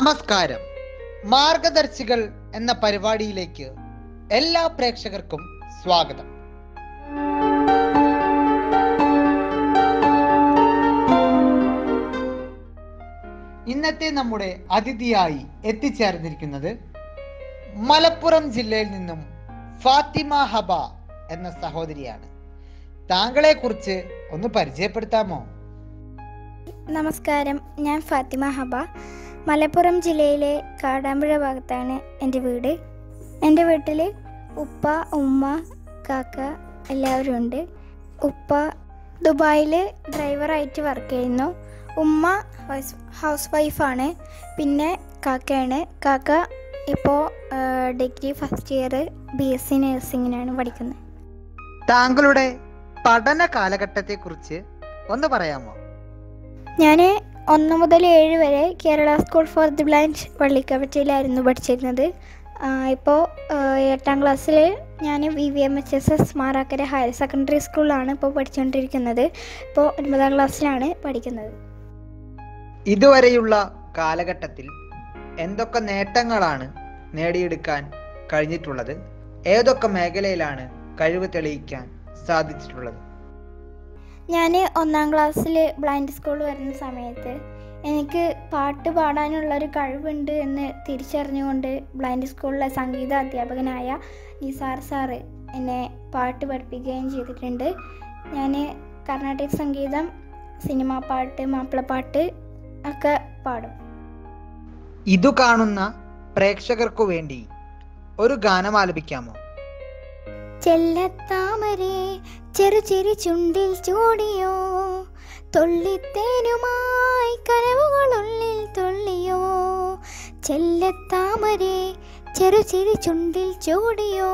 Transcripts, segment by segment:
നമസ്കാരം മാർഗദർശികൾ എന്ന പരിപാടിയിലേക്ക് എല്ലാ പ്രേക്ഷകർക്കും സ്വാഗതം ഇന്നത്തെ നമ്മുടെ അതിഥിയായി എത്തിച്ചേർന്നിരിക്കുന്നത് മലപ്പുറം ജില്ലയിൽ നിന്നും ഫാത്തിമ ഹബ എന്ന സഹോദരിയാണ് താങ്കളെ കുറിച്ച് ഒന്ന് പരിചയപ്പെടുത്താമോ നമസ്കാരം ഞാൻ ഫാത്തിമ ഹബ മലപ്പുറം ജില്ലയിലെ കാടാമ്പുഴ ഭാഗത്താണ് എൻ്റെ വീട് എൻ്റെ വീട്ടിൽ ഉപ്പ ഉമ്മ കാക്ക എല്ലാവരും ഉണ്ട് ഉപ്പ ദുബായിൽ ഡ്രൈവറായിട്ട് വർക്ക് ചെയ്യുന്നു ഉമ്മ ഹൗസ് ഹൗസ് വൈഫാണ് പിന്നെ കാക്കയാണ് കാക്ക ഇപ്പോൾ degree first year B S C നഴ്സിങ്ങിനാണ് പഠിക്കുന്നത് താങ്കളുടെ പഠന കാലഘട്ടത്തെ കുറിച്ച് ഒന്ന് പറയാമോ ഞാൻ ഒന്ന് മുതൽ ഏഴ് വരെ Kerala school for the blind വള്ളിക്കവറ്റയിലായിരുന്നു പഠിച്ചിരുന്നത് ഇപ്പോൾ എട്ടാം ക്ലാസ്സിൽ ഞാൻ V V M H S S Marakkara higher secondary സ്കൂളിലാണ് ഇപ്പോൾ പഠിച്ചുകൊണ്ടിരിക്കുന്നത് ഇപ്പോൾ ഒൻപതാം ക്ലാസ്സിലാണ് പഠിക്കുന്നത് ഇതുവരെയുള്ള കാലഘട്ടത്തിൽ എന്തൊക്കെ നേട്ടങ്ങളാണ് നേടിയെടുക്കാൻ കഴിഞ്ഞിട്ടുള്ളത് ഏതൊക്കെ മേഖലയിലാണ് കഴിവ് തെളിയിക്കാൻ സാധിച്ചിട്ടുള്ളത് ഞാൻ ഒന്നാം ക്ലാസ്സിൽ ബ്ലൈൻഡ് സ്കൂൾ വരുന്ന സമയത്ത് എനിക്ക് പാട്ട് പാടാനുള്ള ഒരു കഴിവുണ്ട് എന്ന് തിരിച്ചറിഞ്ഞുകൊണ്ട് ബ്ലൈൻഡ് സ്കൂളിലെ സംഗീത അധ്യാപകനായ നിസാർ സാറ് എന്നെ പാട്ട് പഠിപ്പിക്കുകയും ചെയ്തിട്ടുണ്ട് ഞാൻ കർണാടക സംഗീതം സിനിമാ പാട്ട് മാപ്പിളപ്പാട്ട് ഒക്കെ പാടും ഇതു കാണുന്ന പ്രേക്ഷകർക്കു വേണ്ടി ഒരു ഗാനം ആലപിക്കാമോ ചെല്ലത്താമരേ ചെറുചിരി ചുണ്ടിൽ ചൂടിയോ തൊള്ളിത്തേനുമായി കനവുകളുള്ളിൽ തുള്ളിയോ ചെല്ലത്താമരേ ചെറുചിരി ചുണ്ടിൽ ചൂടിയോ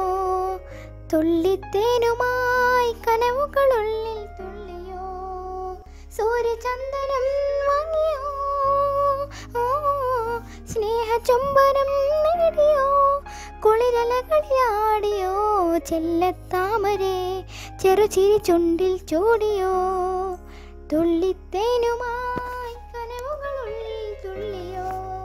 തുള്ളിത്തേനുമായി കനവുകളുള്ളിൽ തുള്ളിയോ സൂര്യചന്ദനം വാങ്ങിയോ ഓ സ്നേഹചുംബനം നേടിയോ കുളിരലകളിലാടിയോ ചെല്ലത്താമരേ ചെറുചിരി ചുണ്ടിൽ ചൂടിയോ തുള്ളിത്തേനുമായി കനവുകളുള്ളിൽ തുള്ളിയോ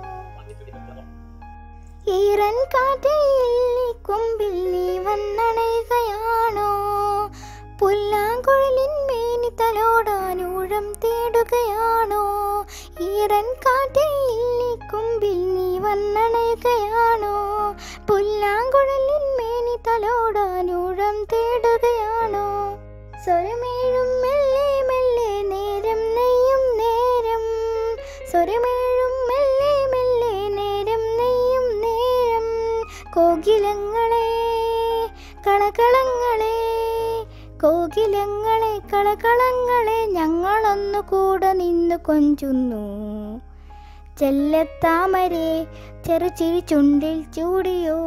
ഈറൻ കാറ്റയിൽ കൊമ്പിൽ നീ വന്നണയുകയാണോ പുല്ലാങ്കുഴലിൻ മേനി തലോടാൻ ഊഴം തേടുകയാണോ ഈറൻ കാറ്റയിൽ കൊമ്പിൽ നീ വന്നണയുകയാണോ പുല്ലാങ്കുഴലിൻ മേനി തലോടാൻ ഊഴം തേടുകയാണോ സ്വരമേഴും മെല്ലെ മെല്ലെ നേരം നെയ്യും നേരം സ്വരമേഴും മെല്ലെ മെല്ലെ നേരം നെയ്യും നേരം കോകിലങ്ങളെ കളകളങ്ങളെ കോകിലങ്ങളെ കളകളങ്ങളെ ഞങ്ങളൊന്നു കൂടെ നിന്ന് കൊഞ്ചുന്നു ചെല്ലത്താമരെ ചെറുചിരി ചുണ്ടിൽ ചൂടിയോ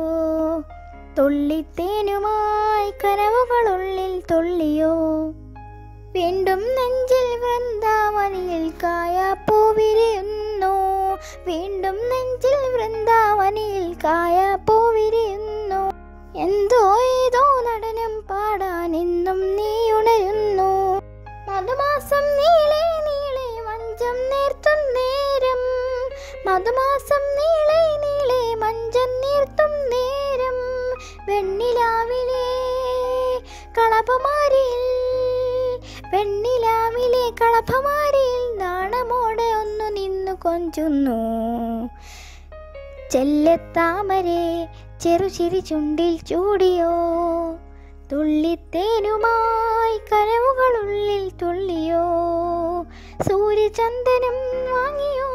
തുള്ളിത്തേനുമായി കനവുകളുള്ളിൽ തുള്ളിയോ വീണ്ടും നെഞ്ചിൽ വൃന്ദാവനിയിൽ കായാപ്പൂ വിരിയുന്നു വീണ്ടും നെഞ്ചിൽ വൃന്ദാവനിയിൽ കായാപ്പൂ വിരിയുന്നു എന്തോ ഏതോ നടനം പാടാൻ ഇന്നും നീ ഉണരുന്നു മധുമാസം നീളെ നീളെ മഞ്ചം നേർത്തും നേരം മധുമാസം നീളെ നീളെ മഞ്ചം നീർത്തും നേരം വെണ്ണിലാവിലെ കളപമാരിൽ വെണ്ണിലാവിലെ കളഭമാരിൽ നാണമോടെ ഒന്നു നിന്നു കൊഞ്ചുന്നു ചെല്ലത്താമരെ ചെറുചിരി ചുണ്ടിൽ ചൂടിയോ തുള്ളിത്തേനുമായി കനവുകളുള്ളിൽ തുള്ളിയോ സൂര്യചന്ദനം വാങ്ങിയോ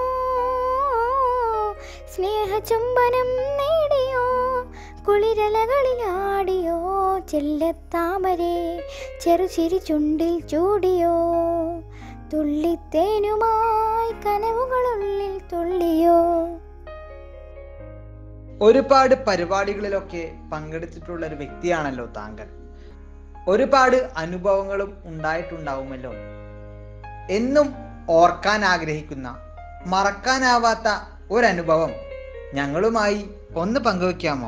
സ്നേഹചുംബനം നേടിയോ കുളിരലകളിലാടിയോ ചെല്ലത്താമരെ ചെറുചിരി ചുണ്ടിൽ ചൂടിയോ തുള്ളിത്തേനുമായി കനവുകളുള്ളിൽ തുള്ളിയോ ഒരുപാട് പരിപാടികളിലൊക്കെ പങ്കെടുത്തിട്ടുള്ള ഒരു വ്യക്തിയാണല്ലോ താങ്കൾ ഒരുപാട് അനുഭവങ്ങളും ഉണ്ടായിട്ടുണ്ടാവുമല്ലോ എന്നും ഓർക്കാൻ ആഗ്രഹിക്കുന്ന മറക്കാനാവാത്ത ഒരനുഭവം ഞങ്ങളുമായി ഒന്ന് പങ്കുവെക്കാമോ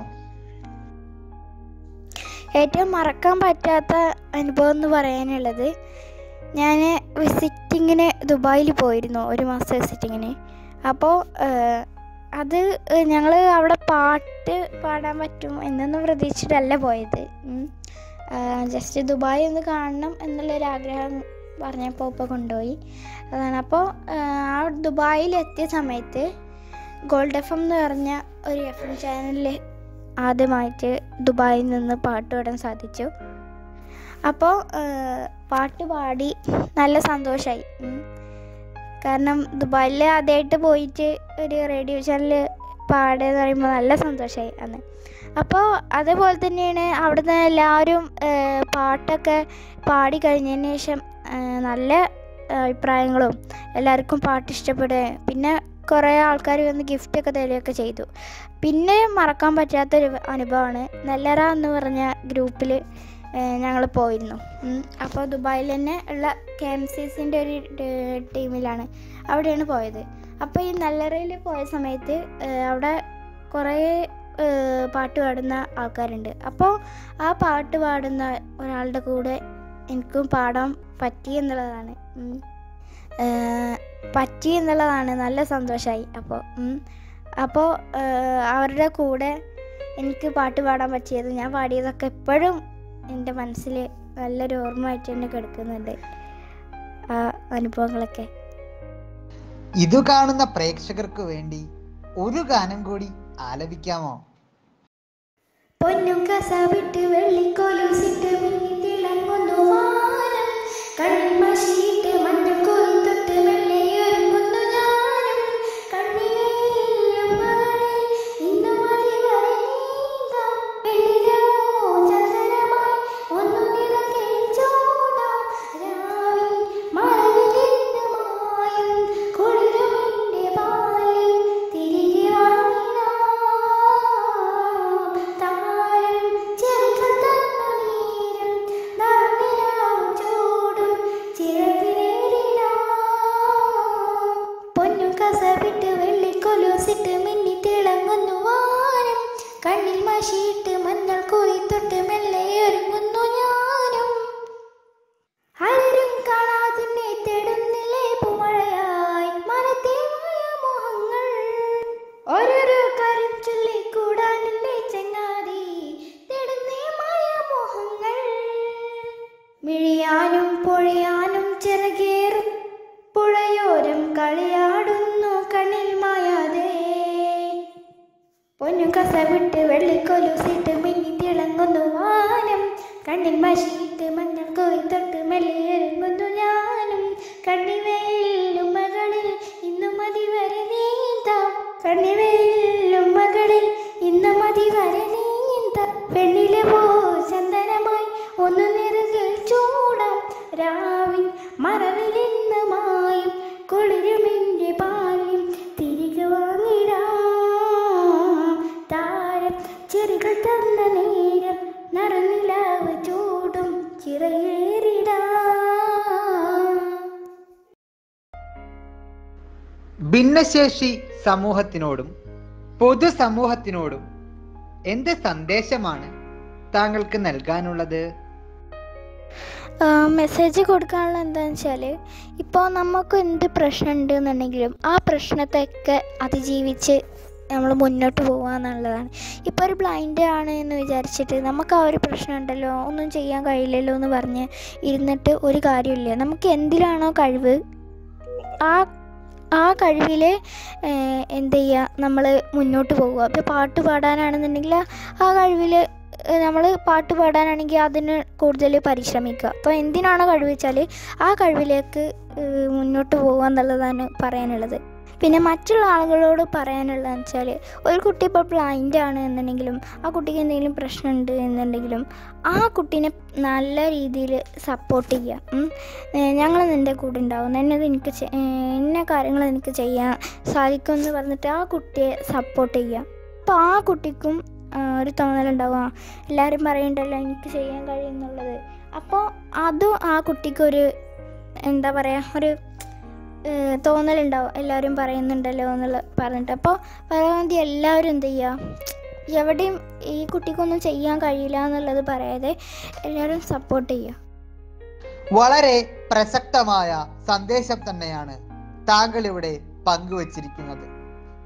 ഏറ്റവും മറക്കാൻ പറ്റാത്ത അനുഭവം എന്ന് പറയാനുള്ളത് ഞാൻ വിസിറ്റിങ്ങിന് ദുബായിൽ പോയിരുന്നു ഒരു മാസം വിസിറ്റിങ്ങിന് അപ്പോൾ അത് ഞങ്ങൾ അവിടെ പാട്ട് പാടാൻ പറ്റും എന്നൊന്നും പ്രതീക്ഷിച്ചിട്ടല്ല പോയത് ജസ്റ്റ് ദുബായ് ഒന്ന് കാണണം എന്നുള്ളൊരു ആഗ്രഹം പറഞ്ഞപ്പോൾ ഉപ്പ കൊണ്ടുപോയി അതാണ് അപ്പോൾ ആ ദുബായിൽ എത്തിയ സമയത്ത് ഗോൾഡ് എഫ് എം എന്ന് പറഞ്ഞ ഒരു എഫ് എം ചാനലിൽ ആദ്യമായിട്ട് ദുബായിൽ നിന്ന് പാട്ട് പാടാൻ സാധിച്ചു അപ്പോൾ പാട്ട് പാടി നല്ല സന്തോഷമായി കാരണം ദുബായിൽ ആദ്യമായിട്ട് പോയിട്ട് ഒരു റേഡിയോ ചാനൽ പാടുക എന്ന് പറയുമ്പോൾ നല്ല സന്തോഷമായി അന്ന് അപ്പോൾ അതേപോലെ തന്നെയാണ് അവിടുന്ന് എല്ലാവരും ഏഹ്, പാട്ടൊക്കെ പാടി കഴിഞ്ഞതിന് ശേഷം ഏഹ്, നല്ല അഭിപ്രായങ്ങളും എല്ലാവർക്കും പാട്ട് ഇഷ്ടപ്പെടുകയും പിന്നെ കുറേ ആൾക്കാർ വന്ന് ഗിഫ്റ്റൊക്കെ തരികയൊക്കെ ചെയ്തു പിന്നെ മറക്കാൻ പറ്റാത്തൊരു അനുഭവമാണ് നെല്ലറ എന്ന് പറഞ്ഞ ഗ്രൂപ്പിൽ ഞങ്ങൾ പോയിരുന്നു ഉം. അപ്പോൾ ദുബായിൽ തന്നെ ഉള്ള കെ എം സി സിൻ്റെ ഒരു ടീ- ടീമിലാണ് അവിടെയാണ് പോയത് അപ്പോൾ ഈ നെല്ലറയിൽ പോയ സമയത്ത് ഏഹ്, അവിടെ കുറേ ഏഹ്, പാട്ട് പാടുന്ന ആൾക്കാരുണ്ട് അപ്പോൾ ആ പാട്ട് പാടുന്ന ഒരാളുടെ കൂടെ എനിക്കും പാടാൻ പറ്റി എന്നുള്ളതാണ് ഉം. ഏഹ്, പറ്റി എന്നുള്ളതാണ് നല്ല സന്തോഷമായി അപ്പോൾ ഉം. അപ്പോൾ ഏഹ്, അവരുടെ കൂടെ എനിക്ക് പാട്ട് പാടാൻ പറ്റിയത് ഞാൻ പാടിയതൊക്കെ എപ്പോഴും എൻ്റെ മനസ്സിൽ നല്ലൊരു ഓർമ്മയായിട്ട് തന്നെ കിടക്കുന്നുണ്ട് ആ അനുഭവങ്ങളൊക്കെ ഇതു കാണുന്ന പ്രേക്ഷകർക്ക് വേണ്ടി ഒരു ഗാനം കൂടി ആലപിക്കാമോ പൊന്നും കസവിട്ട് വെള്ളിക്കോലൂസിട്ട് മിന്നി തിളങ്ങുന്നു വാനം കൺമഷിയിട്ട് മഞ്ഞൾ കോരി തൊട്ട് മെല്ലെയൊരുങ്ങുന്നു ഞാനും കണ്ണിലും മകളിൽ ഇന്നും അതിവരെ നീന്താം വെള്ളിലോ ചന്ദനമായി ഒന്നും നിറക്കെ ചൂടാം രാവിൽ മഴവിലിന്ന് മായും കുളിരുമിന്റെ പാലിൽ തിരികെ വാങ്ങിനാം താരം ചെറുക്കൻ തന്ന നീരം നടന്നിലാവും ചൂടും ചിറകിലേറിടാം പൊന്നു കസവിട്ട് വെള്ളിക്കൊലൂസിട്ട് മിന്നി തിളങ്ങുന്നു വാനം കണ്ണിൽ മഷിയിട്ട് മഞ്ഞൾ കോരി തൊട്ട് മെല്ലെ ഒരുങ്ങുന്നു ഞാനും ആരും കാണാതിന്നെ തേടുന്നില്ലേ പൂമഴയായി മനത്തെ മോഹങ്ങൾ ഓരോരോ കാര്യം ചൊല്ലി കൂടാനില്ലേ ചങ്ങാതി തേടുന്നേ മായമോഹങ്ങൾ മിഴിയാനും പൊഴിയാനും ചിറകേറും പുഴയോരം കളിയാടുന്നു കണ്ണിൽ മായാതെ പൊന്നു കസവിട്ട് വെള്ളിക്കൊലുസിട്ട് മിന്നി തിളങ്ങുന്നു വാനം കണ്ണിൽ മഷിയിട്ട് മഞ്ഞൾ കോരി തൊട്ട് മെല്ലെയൊരുങ്ങുന്നു ഞാനും കണ്ണിവെയിലും മകളിൽ ഇന്നും മതി വരെ നീന്താം കണ്ണിവെയിലും മകളിൽ ഇന്നും മതി വരെ നീന്താം പെണ്ണിലെ പോ ചന്ദനമായി ഒന്ന് നിറകിൽ ചൂടാം രാവിൻ മറവിലിന്ന് മായും കുളിരുമിൻ്റെ പാലും തിരികെ വാങ്ങിടാം താരം ചെറുകൾ തന്ന നേരം നറുനിലാവ് ചൂടും ചിറയേറിടാം ഭിന്നശേഷി സമൂഹത്തിനോടും പൊതുസമൂഹത്തിനോടും എന്ത് സന്ദേശമാണ് താങ്കൾക്ക് നൽകാനുള്ളത് മെസ്സേജ് കൊടുക്കാനുള്ള എന്താണെന്ന് വെച്ചാൽ ഇപ്പോൾ നമുക്ക് എന്ത് പ്രശ്നം ഉണ്ട് എന്നുണ്ടെങ്കിലും ആ പ്രശ്നത്തെയൊക്കെ അതിജീവിച്ച് നമ്മൾ മുന്നോട്ട് പോകുക എന്നുള്ളതാണ് ഇപ്പോൾ ഒരു ബ്ലൈൻഡ് ആണ് എന്ന് വിചാരിച്ചിട്ട് നമുക്ക് ആ ഒരു പ്രശ്നം ഉണ്ടല്ലോ ഒന്നും ചെയ്യാൻ കഴിയില്ലല്ലോ എന്ന് പറഞ്ഞ് ഇരുന്നിട്ട് ഒരു കാര്യമില്ല നമുക്ക് എന്തിലാണോ കഴിവ് ആ ആ കഴിവിൽ എന്ത് ചെയ്യുക നമ്മൾ മുന്നോട്ട് പോകുക ഇപ്പോൾ പാട്ട് പാടാനാണെന്നുണ്ടെങ്കിൽ ആ കഴിവിൽ നമ്മൾ പാട്ട് പാടാനാണെങ്കിൽ അതിന് കൂടുതൽ പരിശ്രമിക്കുക അപ്പോൾ എന്തിനാണോ കഴിവ് വെച്ചാൽ ആ കഴിവിലേക്ക് ഏഹ്, മുന്നോട്ട് പോകുക എന്നുള്ളതാണ് പറയാനുള്ളത് പിന്നെ മറ്റുള്ള ആളുകളോട് പറയാനുള്ളതെന്ന് വെച്ചാൽ ഒരു കുട്ടി ഇപ്പോൾ ബ്ലൈൻഡ് ആണ് എന്നുണ്ടെങ്കിലും ആ കുട്ടിക്ക് എന്തെങ്കിലും പ്രശ്നമുണ്ട് എന്നുണ്ടെങ്കിലും ആ കുട്ടീനെ നല്ല രീതിയിൽ സപ്പോർട്ട് ചെയ്യുക ഞങ്ങൾ നിൻ്റെ കൂടെ ഉണ്ടാവും എന്നത് എനിക്ക് ചെ- ഏഹ്, ഇന്ന കാര്യങ്ങൾ എനിക്ക് ചെയ്യാൻ സാധിക്കുമെന്ന് പറഞ്ഞിട്ട് ആ കുട്ടിയെ സപ്പോർട്ട് ചെയ്യുക അപ്പോൾ ആ കുട്ടിക്കും ആ, ഒരു തോന്നലുണ്ടാവും ആ എല്ലാവരും പറയുന്നുണ്ടല്ലോ എനിക്ക് ചെയ്യാൻ കഴിയുന്നുള്ളത് അപ്പോൾ അതും ആ കുട്ടിക്കൊരു എന്താ പറയുക ഒരു ഏഹ്, തോന്നലുണ്ടാവും എല്ലാവരും പറയുന്നുണ്ടല്ലോ എന്നുള്ള പറഞ്ഞിട്ട് അപ്പോൾ പരമാവധി എല്ലാവരും എന്ത് ചെയ്യുക എവിടെയും ഈ കുട്ടിക്കൊന്നും ചെയ്യാൻ കഴിയില്ല എന്നുള്ളത് പറയാതെ എല്ലാവരും സപ്പോർട്ട് ചെയ്യുക വളരെ പ്രസക്തമായ സന്ദേശം തന്നെയാണ് താങ്കൾ ഇവിടെ പങ്കുവച്ചിരിക്കുന്നത്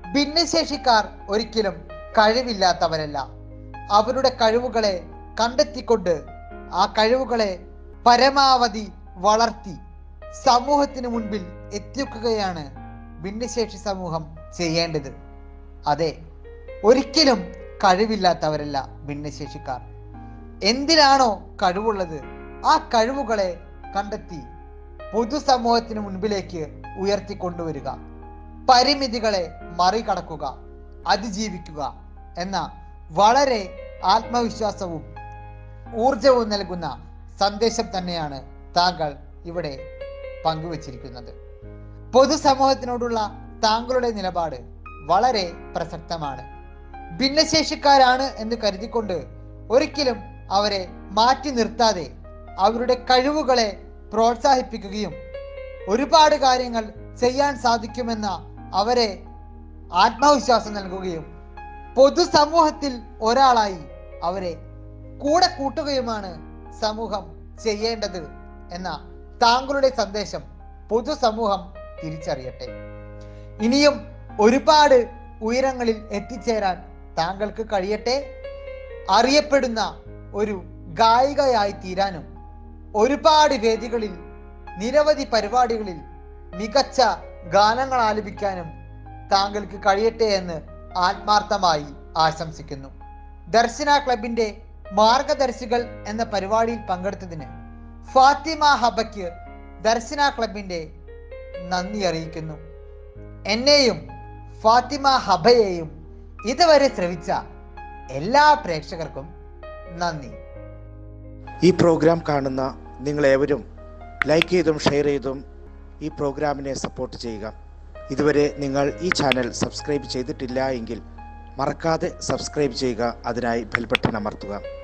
ഭിന്നശേഷിക്കാർ ഒരിക്കലും കഴിവില്ലാത്തവരല്ല അവരുടെ കഴിവുകളെ കണ്ടെത്തിക്കൊണ്ട് ആ കഴിവുകളെ പരമാവധി വളർത്തി സമൂഹത്തിന് മുൻപിൽ എത്തിക്കുകയാണ് ഭിന്നശേഷി സമൂഹം ചെയ്യേണ്ടത് അതെ ഒരിക്കലും കഴിവില്ലാത്തവരല്ല ഭിന്നശേഷിക്കാർ എന്തിനാണോ കഴിവുള്ളത് ആ കഴിവുകളെ കണ്ടെത്തി പൊതുസമൂഹത്തിന് മുൻപിലേക്ക് ഉയർത്തിക്കൊണ്ടുവരിക പരിമിതികളെ മറികടക്കുക അതിജീവിക്കുക എന്ന വളരെ ആത്മവിശ്വാസവും ഊർജവും നൽകുന്ന സന്ദേശം തന്നെയാണ് താങ്കൾ ഇവിടെ പങ്കുവച്ചിരിക്കുന്നത് പൊതുസമൂഹത്തിനോടുള്ള താങ്കളുടെ നിലപാട് വളരെ പ്രസക്തമാണ് ഭിന്നശേഷിക്കാരാണ് എന്ന് കരുതിക്കൊണ്ട് ഒരിക്കലും അവരെ മാറ്റി നിർത്താതെ അവരുടെ കഴിവുകളെ പ്രോത്സാഹിപ്പിക്കുകയും ഒരുപാട് കാര്യങ്ങൾ ചെയ്യാൻ സാധിക്കുമെന്ന അവരെ ആത്മവിശ്വാസം നൽകുകയും പൊതുസമൂഹത്തിൽ ഒരാളായി അവരെ കൂടെ കൂട്ടുകയുമാണ് സമൂഹം ചെയ്യേണ്ടത് എന്ന താങ്കളുടെ സന്ദേശം പൊതുസമൂഹം തിരിച്ചറിയട്ടെ ഇനിയും ഒരുപാട് ഉയരങ്ങളിൽ എത്തിച്ചേരാൻ താങ്കൾക്ക് കഴിയട്ടെ അറിയപ്പെടുന്ന ഒരു ഗായികയായി തീരാനും ഒരുപാട് വേദികളിൽ നിരവധി പരിപാടികളിൽ മികച്ച ഗാനങ്ങൾ ആലപിക്കാനും താങ്കൾക്ക് കഴിയട്ടെ എന്ന് ആത്മാർത്ഥമായി ആശംസിക്കുന്നു ദർശന ക്ലബിന്റെ മാർഗദർശികൾ എന്ന പരിപാടിയിൽ പങ്കെടുത്തതിന് ഫാത്തിമ ഹബയ്ക്ക് ദർശന ക്ലബിന്റെ നന്ദി അറിയിക്കുന്നു എന്നെയും ഫാത്തിമ ഹബയെയും ഇതുവരെ ശ്രവിച്ച എല്ലാ പ്രേക്ഷകർക്കും നന്ദി ഈ പ്രോഗ്രാം കാണുന്ന നിങ്ങളേവരും ലൈക്ക് ചെയ്തും ഷെയർ ചെയ്തും ഈ പ്രോഗ്രാമിനെ സപ്പോർട്ട് ചെയ്യുക ഇതുവരെ നിങ്ങൾ ഈ ചാനൽ സബ്സ്ക്രൈബ് ചെയ്തിട്ടില്ല എങ്കിൽ മറക്കാതെ സബ്സ്ക്രൈബ് ചെയ്യുക അതിനായി ബെൽ ബട്ടൺ അമർത്തുക